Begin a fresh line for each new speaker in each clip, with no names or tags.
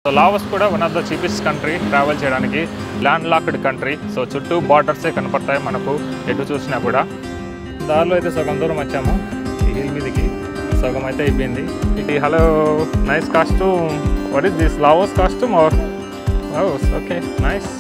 So Laos కూడా one of the cheapest country travel చేయడానికి landlocked country so చుట్టూ బార్డర్సే కనపడతాయి మనకు ఎటు చూసినా కూడా దారిలో అయితే సగం దూరం వచ్చాము ఈ హిల్ మీదకి సగం అయితే అయిపోయింది ఇది hello nice costume what is this Laos costume are okay nice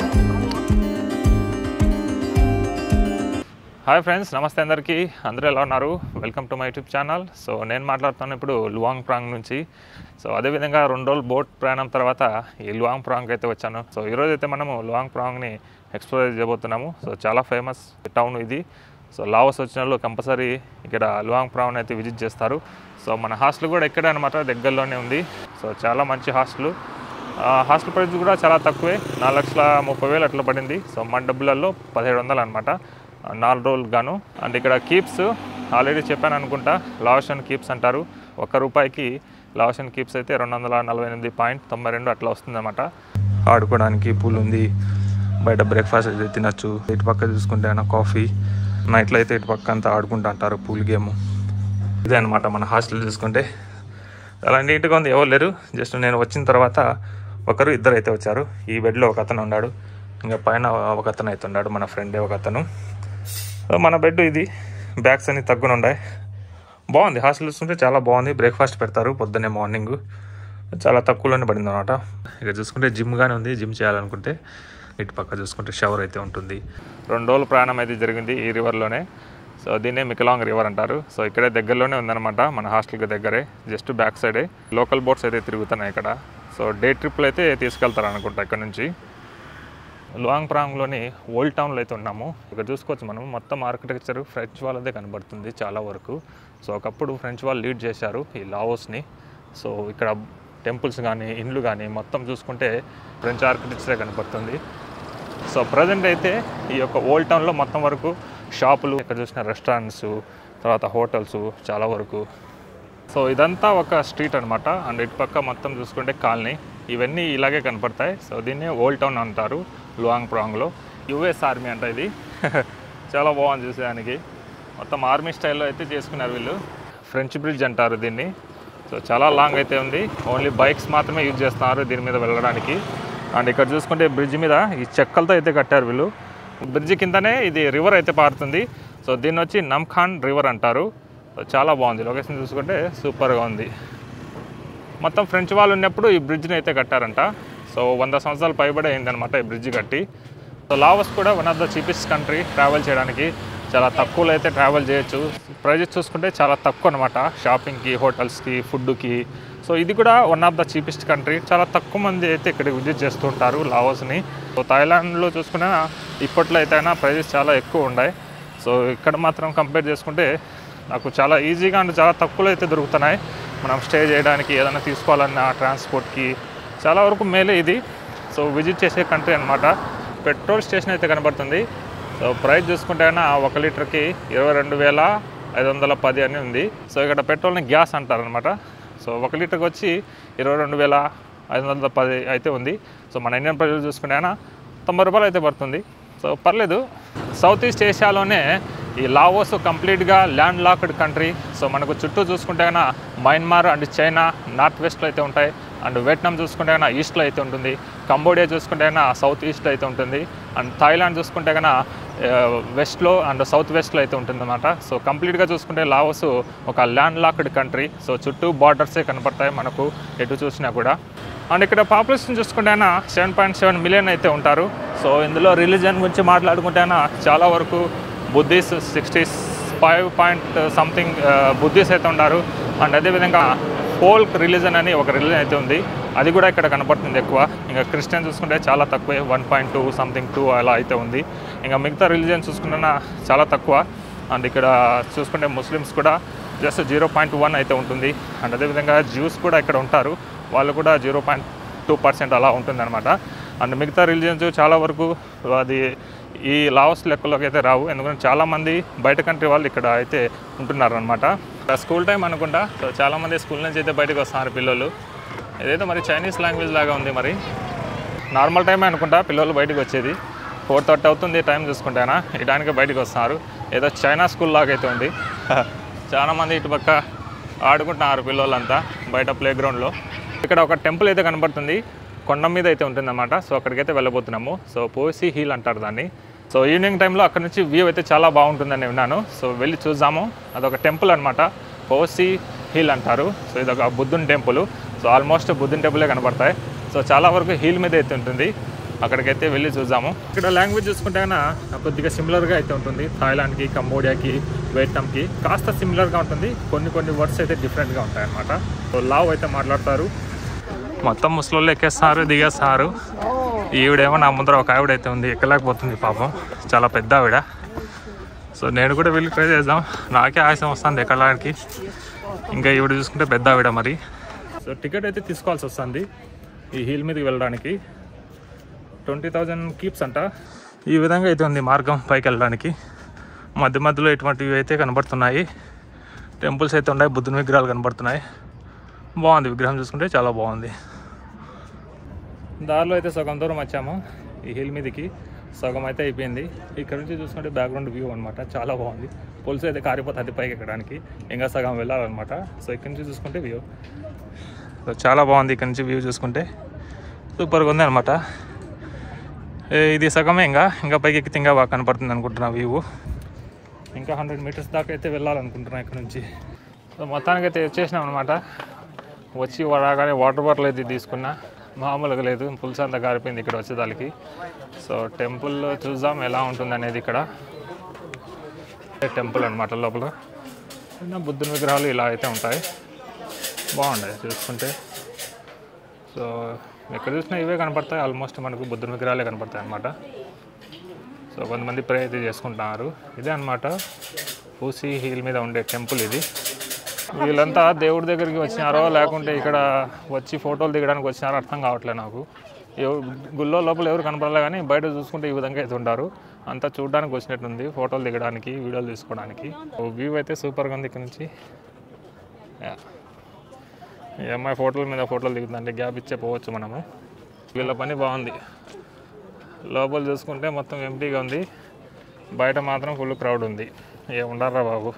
hi friends నమస్తే అందరికీ అందరూ ఎలా ఉన్నారు welcome to my YouTube channel so నేను మాట్లాడుతాను ఇప్పుడు లువాంగ్ ప్రాంగ్ నుంచి సో అదేవిధంగా రెండు రోజులు బోట్ ప్రయాణం తర్వాత ఈ లువాంగ్ ప్రాంగ్ అయితే వచ్చాను సో ఈరోజు అయితే మనము లువాంగ్ ప్రాంగ్ని ఎక్స్ప్లోర్ చేయబోతున్నాము సో చాలా ఫేమస్ టౌన్ ఇది సో లావస్ వచ్చిన వాళ్ళు కంపల్సరీ ఇక్కడ లువాంగ్ ప్రాంగ్ అయితే విజిట్ చేస్తారు సో మన హాస్టల్ కూడా ఇక్కడే అనమాట దగ్గరలోనే ఉంది సో చాలా మంచి హాస్టల్ ఆ, హాస్టల్ ప్రైస్ కూడా చాలా తక్కువే నాలుగు లక్షల ముప్పై వేలు అట్లా పడింది సో మన డబ్బులలో పదిహేడు వందలు అనమాట నాలుగు రోజులు గాను అండ్ ఇక్కడ కీప్స్ ఆల్రెడీ చెప్పాను అనుకుంటా లావషన్ కీప్స్ అంటారు ఒక్క రూపాయికి లావషన్ కీప్స్ అయితే రెండు వందల నలభై ఎనిమిది పాయింట్ తొంభై రెండు అట్లా వస్తుందన్నమాట ఆడుకోవడానికి పూల్ ఉంది బయట బ్రేక్ఫాస్ట్ అయితే తినచ్చు ఇటు పక్క చూసుకుంటే అయినా కాఫీ నైట్లో అయితే ఇటు పక్క అంతా ఆడుకుంటూ అంటారు పూల్ గేమ్ ఇదే అనమాట మన హాస్టల్ చూసుకుంటే చాలా నీట్గా ఉంది ఎవరు లేరు జస్ట్ నేను వచ్చిన తర్వాత ఒకరు ఇద్దరు అయితే వచ్చారు ఈ బెడ్లో ఒక అతను ఉన్నాడు ఇంకా పైన ఒక అతను అయితే ఉన్నాడు మన ఫ్రెండే ఒక అతను సో మన బెడ్ ఇది బ్యాగ్స్ అన్ని తగ్గున ఉన్నాయి బాగుంది హాస్టల్ చూస్తుంటే చాలా బాగుంది బ్రేక్ఫాస్ట్ పెడతారు పొద్దున్నే మార్నింగ్ చాలా తక్కువలోనే పడింది అనమాట ఇక్కడ చూసుకుంటే జిమ్ గానే ఉంది జిమ్ చేయాలనుకుంటే ఇటు పక్క చూసుకుంటే షవర్ అయితే ఉంటుంది రెండు రోజులు ప్రయాణం అయితే జరిగింది ఈ రివర్లోనే సో దీన్నే మికలాంగ్ రివర్ అంటారు సో ఇక్కడే దగ్గరలోనే ఉందన్నమాట మన హాస్టల్కి దగ్గరే జస్ట్ బ్యాక్ సైడే లోకల్ బోట్స్ అయితే తిరుగుతున్నాయి ఇక్కడ సో డే ట్రిప్లు అయితే తీసుకెళ్తారు అనుకుంటా ఇక్కడ నుంచి లువాంగ్ ప్రాంగ్లోని ఓల్డ్ టౌన్లో అయితే ఉన్నాము ఇక్కడ చూసుకోవచ్చు మనం మొత్తం ఆర్కిటెక్చర్ ఫ్రెంచ్ వాళ్ళదే కనబడుతుంది చాలా వరకు సో ఒకప్పుడు ఫ్రెంచ్ వాళ్ళు లీడ్ చేశారు ఈ లావోస్ని సో ఇక్కడ టెంపుల్స్ కానీ ఇండ్లు కానీ మొత్తం చూసుకుంటే ఫ్రెంచ్ ఆర్కిటెక్చరే కనబడుతుంది సో ప్రజెంట్ అయితే ఈ యొక్క ఓల్డ్ టౌన్లో మొత్తం వరకు షాపులు ఇక్కడ చూసిన రెస్టారెంట్స్ తర్వాత హోటల్స్ చాలా వరకు సో ఇదంతా ఒక స్ట్రీట్ అనమాట అండ్ ఇటు పక్క మొత్తం చూసుకుంటే కాలనీ ఇవన్నీ ఇలాగే కనపడతాయి సో దీన్ని ఓల్డ్ టౌన్ అంటారు లువాంగ్ ప్రాంగ్లో యుఎస్ ఆర్మీ అంట ఇది చాలా బాగుంది చూసేదానికి మొత్తం ఆర్మీ స్టైల్లో అయితే చేసుకున్నారు వీళ్ళు ఫ్రెంచ్ బ్రిడ్జ్ అంటారు దీన్ని సో చాలా లాంగ్ అయితే ఉంది ఓన్లీ బైక్స్ మాత్రమే యూజ్ చేస్తున్నారు దీని మీద వెళ్ళడానికి అండ్ ఇక్కడ చూసుకుంటే బ్రిడ్జ్ మీద ఈ చెక్కలతో అయితే కట్టారు వీళ్ళు బ్రిడ్జ్ కిందనే ఇది రివర్ అయితే పారుతుంది సో దీన్ని వచ్చి నమ్ఖాన్ రివర్ అంటారు సో చాలా బాగుంది లొకేషన్ చూసుకుంటే సూపర్గా ఉంది మొత్తం ఫ్రెంచ్ వాళ్ళు ఉన్నప్పుడు ఈ బ్రిడ్జ్ని అయితే కట్టారంట సో వంద సంవత్సరాలు పైబడి అయిందనమాట ఈ బ్రిడ్జ్ కట్టి సో లావస్ కూడా one of the cheapest country travel చేయడానికి చాలా తక్కువలో అయితే ట్రావెల్ చేయొచ్చు ప్రైజెస్ చూసుకుంటే చాలా తక్కువ అనమాట షాపింగ్కి హోటల్స్కి ఫుడ్కి సో ఇది కూడా one of the cheapest country చాలా తక్కువ మంది అయితే ఇక్కడ విజిట్ చేస్తుంటారు లావోస్ని సో థాయిలాండ్లో చూసుకున్నా ఇప్పట్లో అయితే అయినా ప్రైజెస్ చాలా ఎక్కువ ఉన్నాయి సో ఇక్కడ మాత్రం కంపేర్ చేసుకుంటే నాకు చాలా ఈజీగా అండ్ చాలా తక్కువలో అయితే దొరుకుతున్నాయి మనం స్టే చేయడానికి ఏదైనా తీసుకోవాలన్నా ట్రాన్స్పోర్ట్కి చాలా వరకు మేలే ఇది సో విజిట్ చేసే కంట్రీ అనమాట పెట్రోల్ స్టేషన్ అయితే కనబడుతుంది సో ప్రైస్ చూసుకుంటే అయినా ఒక లీటర్కి ఇరవై రెండు వేల ఐదు వందల పది అని ఉంది సో ఇక్కడ పెట్రోల్ని గ్యాస్ అంటారనమాట సో ఒక లీటర్కి వచ్చి ఇరవై రెండు వేల ఐదు వందల పది అయితే ఉంది సో మన ఇండియన్ ప్రజలు చూసుకుంటే అయినా తొంభై రూపాయలు అయితే పడుతుంది సో పర్లేదు సౌత్ ఈస్ట్ ఏషియాలోనే ఈ లావోస్ కంప్లీట్గా ల్యాండ్ లాక్డ్ కంట్రీ సో మనకు చుట్టూ చూసుకుంటే కన్నా మయన్మార్ అండ్ చైనా నార్త్ వెస్ట్లో అయితే ఉంటాయి అండ్ వియట్నాం చూసుకుంటే కన్నా ఈస్ట్లో అయితే ఉంటుంది కంబోడియా చూసుకుంటే కన్నా సౌత్ ఈస్ట్లో అయితే ఉంటుంది అండ్ థాయిలాండ్ చూసుకుంటే కన్నా వెస్ట్లో అండ్ సౌత్ వెస్ట్లో అయితే ఉంటుంది అనమాట సో కంప్లీట్గా చూసుకుంటే లావోస్ ఒక ల్యాండ్ లాక్డ్ కంట్రీ సో చుట్టూ బార్డర్సే కనపడతాయి మనకు ఎటు చూసినా కూడా అండ్ ఇక్కడ పాపులేషన్ చూసుకుంటే అయినా సెవెన్ పాయింట్ సెవెన్ మిలియన్ అయితే ఉంటారు సో ఇందులో రిలీజన్ గురించి మాట్లాడుకుంటే అయినా చాలా వరకు Buddhists sixty five point something Buddhists అయితే ఉన్నారు అండ్ అదేవిధంగా ఫోల్క్ రిలీజన్ అని ఒక రిలీజన్ అయితే ఉంది అది కూడా ఇక్కడ కనపడుతుంది ఎక్కువ ఇంకా క్రిస్టియన్ చూసుకుంటే చాలా తక్కువే one point two something two అలా అయితే ఉంది ఇంకా మిగతా రిలీజన్ చూసుకుంటే చాలా తక్కువ అండ్ ఇక్కడ చూసుకుంటే ముస్లిమ్స్ కూడా జస్ట్ జీరో పాయింట్ వన్ అయితే ఉంటుంది అండ్ అదేవిధంగా జ్యూస్ కూడా ఇక్కడ ఉంటారు వాళ్ళు కూడా జీరో పాయింట్ టూ పర్సెంట్ అలా ఉంటుందన్నమాట అండ్ మిగతా రిలీజన్స్ చాలా వరకు అది ఈ లావస్ లెక్కలోకి అయితే రావు ఎందుకంటే చాలామంది బయట కంట్రీ వాళ్ళు ఇక్కడ అయితే ఉంటున్నారు అనమాట స్కూల్ టైం అనుకుంటా సో చాలామంది స్కూల్ నుంచి అయితే బయటకు వస్తున్నారు పిల్లలు ఏదైతే మరి చైనీస్ లాంగ్వేజ్ లాగా ఉంది మరి నార్మల్ టైమే అనుకుంటా పిల్లలు బయటకు వచ్చేది ఫోర్ థర్టీ అవుతుంది టైం చూసుకుంటేనా ఈ టైంకి బయటకు వస్తున్నారు ఏదో చైనా స్కూల్ లాగా అయితే ఉంది చాలామంది ఇటు పక్క ఆడుకుంటున్నారు పిల్లలంతా బయట ప్లే గ్రౌండ్లో ఇక్కడ ఒక టెంపుల్ అయితే కనబడుతుంది కొండ మీద అయితే ఉంటుందన్నమాట సో అక్కడికైతే వెళ్ళబోతున్నాము సో పోసి హిల్ అంటారు దాన్ని సో ఈవినింగ్ టైంలో అక్కడ నుంచి వ్యూ అయితే చాలా బాగుంటుందని విన్నాను సో వెళ్ళి చూద్దాము అదొక టెంపుల్ అనమాట పోసి హిల్ అంటారు సో ఇదొక బుద్ధుని టెంపుల్ సో ఆల్మోస్ట్ బుద్ధుని టెంపులే కనబడతాయి సో చాలా వరకు హిల్ మీద అయితే ఉంటుంది అక్కడికైతే వెళ్ళి చూద్దాము ఇక్కడ లాంగ్వేజ్ చూసుకుంటే కన్నా కొద్దిగా సిమిలర్గా అయితే ఉంటుంది థాయిలాండ్కి కంబోడియాకి వియట్నాంకి కాస్త సిమిలర్గా ఉంటుంది కొన్ని కొన్ని వర్డ్స్ అయితే డిఫరెంట్గా ఉంటాయి అన్నమాట సో లావ్ అయితే మాట్లాడతారు మొత్తం ముసలోళ్ళు ఎక్కేస్తారు దిగేస్తారు ఈవిడేమో నా ముందర ఒక ఆవిడ అయితే ఉంది ఎక్కలేకపోతుంది పాపం చాలా పెద్ద ఆవిడ సో నేను కూడా వెళ్ళి ట్రై చేద్దాం నాకే ఆయాసం వస్తుంది ఎక్కడానికి ఇంకా ఈవిడ చూసుకుంటే పెద్ద ఆవిడ మరి సో టికెట్ అయితే తీసుకోవాల్సి వస్తుంది ఈ హిల్ మీదకి వెళ్ళడానికి ట్వంటీ థౌజండ్ కీప్స్ అంట ఈ విధంగా అయితే ఉంది మార్గం పైకి వెళ్ళడానికి మధ్య మధ్యలో ఇటువంటివి అయితే కనబడుతున్నాయి టెంపుల్స్ అయితే ఉన్నాయి బుద్ధుని విగ్రహాలు కనబడుతున్నాయి బాగుంది విగ్రహం చూసుకుంటే చాలా బాగుంది దారిలో అయితే సగం దూరం వచ్చాము ఈ హిల్ మీదకి సగం అయితే అయిపోయింది ఇక్కడ నుంచి చూసుకుంటే బ్యాక్గ్రౌండ్ వ్యూ అనమాట చాలా బాగుంది పులుసు అయితే కారిపోతుంది పైకి ఎక్కడానికి ఇంకా సగం వెళ్ళాలన్నమాట సో ఇక్కడ నుంచి చూసుకుంటే వ్యూ సో చాలా బాగుంది ఇక్కడ నుంచి వ్యూ చూసుకుంటే సూపర్గా ఉంది అనమాట ఇది సగమే ఇంకా ఇంకా పైకి ఎక్కితే ఇంకా బాగా కనపడుతుంది అనుకుంటున్నా వ్యూ ఇంకా హండ్రెడ్ మీటర్స్ దాకా అయితే వెళ్ళాలనుకుంటున్నా ఇక్కడ నుంచి సో మొత్తానికి అయితే వచ్చేసినాం అనమాట వచ్చి రాగానే వాటర్ బాటిల్ అయితే తీసుకున్నా మామూలుగా లేదు పులుసు అంతా కారిపోయింది ఇక్కడ వచ్చేదానికి సో టెంపుల్ చూద్దాం ఎలా ఉంటుంది అనేది ఇక్కడ టెంపుల్ అనమాట లోపల చిన్న బుద్ధుని విగ్రహాలు ఇలా అయితే ఉంటాయి బాగుంటాయి చూసుకుంటే సో ఎక్కడ చూసినా ఇవే కనపడతాయి ఆల్మోస్ట్ మనకు బుద్ధుని విగ్రహాలే కనపడతాయి అనమాట సో కొంతమంది ప్రే అయితే చేసుకుంటున్నారు ఇదే అనమాట పూసి హిల్ మీద ఉండే టెంపుల్ ఇది వీళ్ళంతా దేవుడి దగ్గరికి వచ్చినారో లేకుంటే ఇక్కడ వచ్చి ఫోటోలు దిగడానికి వచ్చినారో అర్థం కావట్లేదు నాకు ఎవరు గుళ్ళో లోపల ఎవరు కనపడలే కానీ బయట చూసుకుంటే ఈ విధంగా అయితే ఉంటారు అంతా చూడడానికి వచ్చినట్టుంది ఫోటోలు దిగడానికి వీడియోలు తీసుకోవడానికి వ్యూ అయితే సూపర్గా ఉంది ఇక్కడ నుంచి యా. ఈ అమ్మాయి ఫోటోల మీద ఫోటోలు దిగుతుందంటే గ్యాప్ ఇచ్చే పోవచ్చు మనము వీళ్ళ పని బాగుంది లోపల చూసుకుంటే మొత్తం ఎంటీగా ఉంది బయట మాత్రం ఫుల్ క్రౌడ్ ఉంది ఏ ఉండారా బాబు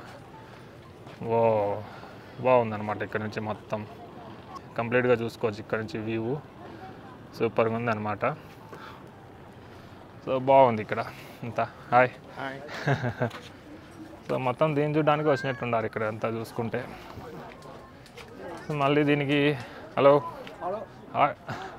ఓ బాగుందన్నమాట ఇక్కడ నుంచి మొత్తం కంప్లీట్గా చూసుకోవచ్చు ఇక్కడ నుంచి వ్యూ సూపర్గా ఉంది అనమాట సో బాగుంది ఇక్కడ అంతా హాయ్ సో మొత్తం దీన్ని చూడడానికి వచ్చినట్టున్నారు ఇక్కడ అంతా చూసుకుంటే సో మళ్ళీ దీనికి హలో హాయ్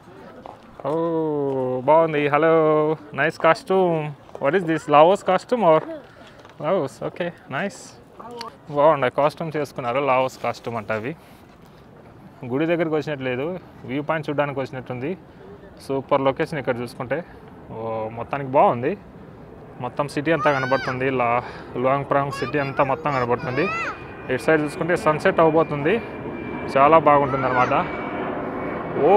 ఓ బాగుంది hello nice costume what is this Laos costume are Laos okay nice బాగున్నాయి కాస్ట్యూమ్ చేసుకున్నారు లావోస్ కాస్ట్యూమ్ అంట అవి గుడి దగ్గరికి వచ్చినట్లేదు వ్యూ పాయింట్ చూడడానికి వచ్చినట్టుంది సూపర్ లొకేషన్ ఇక్కడ చూసుకుంటే ఓ మొత్తానికి బాగుంది మొత్తం సిటీ అంతా కనబడుతుంది లా లాంగ్ ప్రాంగ్ సిటీ అంతా మొత్తం కనబడుతుంది ఇటు సైడ్ చూసుకుంటే సన్సెట్ అవబోతుంది చాలా బాగుంటుంది అనమాట ఓ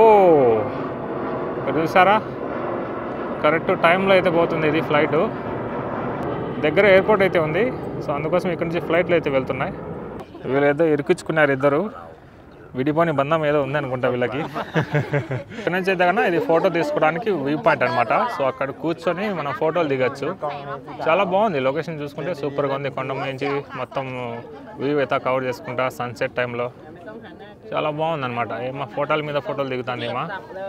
ఇక్కడ చూసారా కరెక్ట్ టైంలో అయితే పోతుంది ఇది ఫ్లైట్ దగ్గర ఎయిర్పోర్ట్ అయితే ఉంది సో అందుకోసం ఇక్కడ నుంచి ఫ్లైట్లు అయితే వెళ్తున్నాయి వీళ్ళు ఏదో ఇరికించుకున్నారు ఇద్దరు విడిపోని బంధం ఏదో ఉంది అనుకుంటా వీళ్ళకి ఇక్కడ నుంచి అయితే కన్నా ఇది ఫోటో తీసుకోవడానికి వ్యూ పాయింట్ అనమాట సో అక్కడ కూర్చొని మనం ఫోటోలు దిగచ్చు చాలా బాగుంది లొకేషన్ చూసుకుంటే సూపర్గా ఉంది కొండ నుంచి మొత్తం వ్యూ అయితే కవర్ చేసుకుంటా సన్సెట్ టైంలో చాలా బాగుంది అనమాట ఏమా ఫోటోల మీద ఫోటోలు దిగుతుంది ఏమా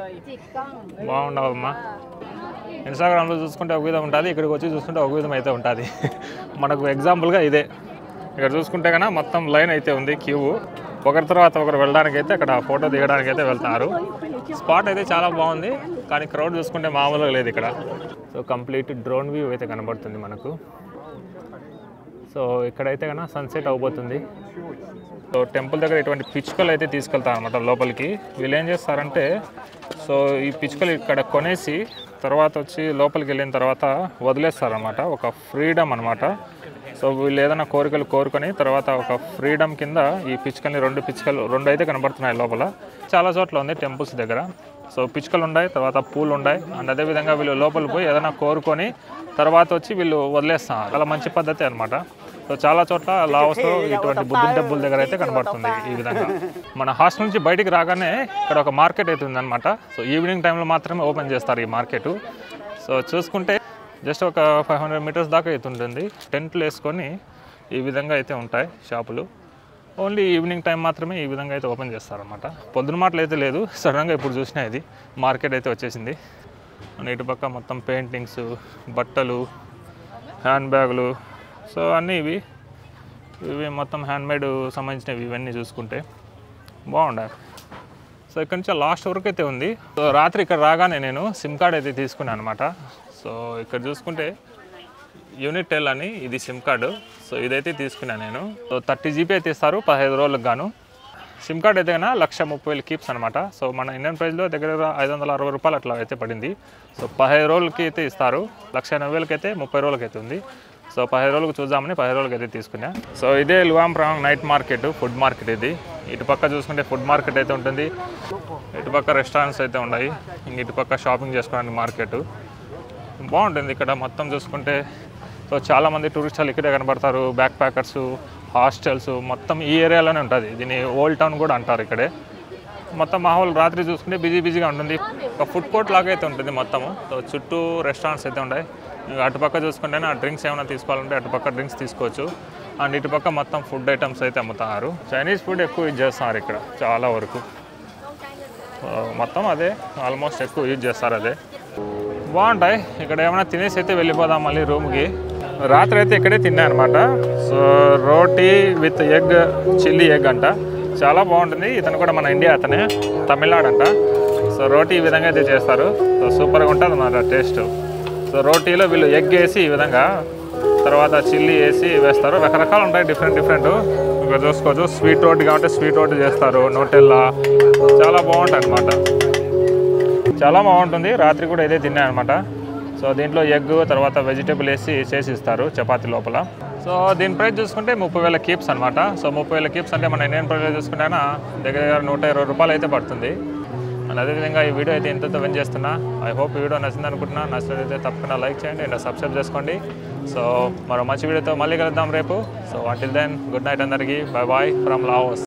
బాగుండవమ్మా ఇన్స్టాగ్రామ్లో చూసుకుంటే ఒక విధం ఉంటుంది ఇక్కడికి వచ్చి చూసుకుంటే ఒక విధం అయితే ఉంటుంది మనకు ఎగ్జాంపుల్గా ఇదే ఇక్కడ చూసుకుంటే కన్నా మొత్తం లైన్ అయితే ఉంది క్యూ ఒకరి తర్వాత ఒకరు వెళ్ళడానికి అయితే అక్కడ ఫోటో దిగడానికి అయితే వెళ్తున్నారు స్పాట్ అయితే చాలా బాగుంది కానీ క్రౌడ్ చూసుకుంటే మామూలుగా లేదు ఇక్కడ సో కంప్లీట్ డ్రోన్ వ్యూ అయితే కనబడుతుంది మనకు సో ఇక్కడైతే కన్నా సన్సెట్ అవబోతుంది సో టెంపుల్ దగ్గర ఇటువంటి పిచ్చుకలు అయితే తీసుకెళ్తారు అనమాట లోపలికి వీళ్ళు ఏం చేస్తారంటే సో ఈ పిచ్చుకలు ఇక్కడ కొనేసి తర్వాత వచ్చి లోపలికి వెళ్ళిన తర్వాత వదిలేస్తారనమాట ఒక ఫ్రీడమ్ అనమాట సో వీళ్ళు ఏదైనా కోరికలు కోరుకొని తర్వాత ఒక ఫ్రీడమ్ కింద ఈ పిచ్చుకల్ని రెండు పిచ్చుకలు రెండు అయితే కనబడుతున్నాయి లోపల చాలా చోట్ల ఉంది టెంపుల్స్ దగ్గర సో పిచ్చుకలు ఉన్నాయి తర్వాత పూలు ఉన్నాయి అండ్ అదేవిధంగా వీళ్ళు లోపలికి పోయి ఏదైనా కోరుకొని తర్వాత వచ్చి వీళ్ళు వదిలేస్తారు చాలా మంచి పద్ధతి అనమాట సో చాలా చోట్ల లావోస్లో ఇటువంటి బుద్ధుని టెంపుల్ దగ్గర అయితే కనబడుతుంది ఈ విధంగా మన హాస్టల్ నుంచి బయటికి రాగానే ఇక్కడ ఒక మార్కెట్ అయితే ఉందన్నమాట సో ఈవినింగ్ టైంలో మాత్రమే ఓపెన్ చేస్తారు ఈ మార్కెట్ సో చూసుకుంటే జస్ట్ ఒక ఫైవ్ హండ్రెడ్ మీటర్స్ దాకా అయితే ఉంటుంది టెంట్లు వేసుకొని ఈ విధంగా అయితే ఉంటాయి షాపులు ఓన్లీ ఈవినింగ్ టైం మాత్రమే ఈ విధంగా అయితే ఓపెన్ చేస్తారనమాట పొద్దున మాటలు అయితే లేదు సడన్గా ఇప్పుడు చూసినా ఇది మార్కెట్ అయితే వచ్చేసింది అండ్ ఇటు పక్క మొత్తం పెయింటింగ్స్ బట్టలు హ్యాండ్ బ్యాగులు సో అన్నీ ఇవి ఇవి మొత్తం హ్యాండ్మేడ్ సంబంధించినవి ఇవన్నీ చూసుకుంటే బాగుండాలి సో ఇక్కడ నుంచి లాస్ట్ వరకు అయితే ఉంది సో రాత్రి ఇక్కడ రాగానే నేను సిమ్ కార్డ్ అయితే తీసుకున్నాను అనమాట సో ఇక్కడ చూసుకుంటే యూనిట్ టెల్ అని ఇది సిమ్ కార్డు సో ఇదైతే తీసుకున్నాను నేను సో థర్టీ జీబీ అయితే ఇస్తారు పదహైదు రోజులకు గాను సిమ్ కార్డ్ అయితే కన్నా లక్ష ముప్పై వేలు కీప్స్ అనమాట సో మన ఇండియన్ ప్రైస్లో దగ్గర దగ్గర ఐదు వందల అరవై రూపాయలు అట్లా అయితే పడింది సో పదహైదు రోజులకి అయితే ఇస్తారు లక్ష ఎనభై వేలకి అయితే ముప్పై రోజులకి అయితే ఉంది సో పదిహేను రోజులకు చూద్దామని పదిహేను రోజులకి అయితే తీసుకున్నా సో ఇదే Luang Prabang night market food market ఇది ఇటు పక్క చూసుకుంటే ఫుడ్ మార్కెట్ అయితే ఉంటుంది ఇటు పక్క రెస్టారెంట్స్ అయితే ఉన్నాయి ఇంక ఇటు పక్క షాపింగ్ చేసుకోవడానికి మార్కెట్ బాగుంటుంది ఇక్కడ మొత్తం చూసుకుంటే సో చాలామంది టూరిస్ట్ వాళ్ళు ఇక్కడే కనబడతారు బ్యాక్ ప్యాకర్స్ హాస్టల్స్ మొత్తం ఈ ఏరియాలోనే ఉంటుంది దీన్ని ఓల్డ్ టౌన్ కూడా అంటారు ఇక్కడే మొత్తం మాహోల్ రాత్రి చూసుకుంటే బిజీ బిజీగా ఉంటుంది ఒక ఫుడ్ కోర్ట్ లాగా అయితే ఉంటుంది మొత్తము సో చుట్టూ రెస్టారెంట్స్ అయితే ఉన్నాయి ఇక అటుపక్క చూసుకుంటేనే ఆ డ్రింక్స్ ఏమైనా తీసుకోవాలంటే అటుపక్క డ్రింక్స్ తీసుకోవచ్చు అండ్ ఇటుపక్క మొత్తం ఫుడ్ ఐటమ్స్ అయితే అమ్ముతున్నారు చైనీస్ ఫుడ్ ఎక్కువ యూజ్ చేస్తున్నారు ఇక్కడ చాలా వరకు సో మొత్తం అదే ఆల్మోస్ట్ ఎక్కువ యూజ్ చేస్తారు అదే బాగుంటాయి ఇక్కడ ఏమైనా తినేసి అయితే వెళ్ళిపోదాం మళ్ళీ రూమ్కి రాత్రి అయితే ఇక్కడే తిన్నా అనమాట so roti with egg chilli egg అంట చాలా బాగుంటుంది ఇతను కూడా మన ఇండియా అతనే తమిళనాడు అంట సో రోటీ ఈ విధంగా అయితే చేస్తారు సో సూపర్గా ఉంటుంది అన్నమాట టేస్ట్ సో రోటీలో వీళ్ళు ఎగ్ వేసి ఈ విధంగా తర్వాత చిల్లీ వేసి వేస్తారు రకరకాలు ఉంటాయి డిఫరెంట్ డిఫరెంట్ ఇక్కడ చూసుకోవచ్చు స్వీట్ రోటీ కాబట్టి స్వీట్ రోటీ చేస్తారు నోటెల్లా చాలా బాగుంటాయి అన్నమాట చాలా బాగుంటుంది రాత్రి కూడా ఇదే తిన్నాను అనమాట సో దీంట్లో ఎగ్ తర్వాత వెజిటేబుల్ వేసి చేసి ఇస్తారు చపాతీ లోపల సో దీని ప్రైస్ చూసుకుంటే ముప్పై వేల కీప్స్ అనమాట సో ముప్పై వేల కీప్స్ అంటే మన ఇండియన్ ప్రైస్ చూసుకుంటే దగ్గర దగ్గర నూట ఇరవై రూపాయలు అయితే పడుతుంది అండ్ అదేవిధంగా ఈ వీడియో అయితే ఎంతో విన్ చేస్తున్నా ఐ హోప్ ఈ వీడియో నచ్చింది అనుకుంటున్నా నచ్చినట్లయితే తప్పకుండా లైక్ చేయండి అండ్ సబ్స్క్రైబ్ చేసుకోండి సో మరో మంచి వీడియోతో మళ్ళీ కలుద్దాం రేపు so until then good night అందరికీ బై బాయ్ ఫ్రమ్ లావోస్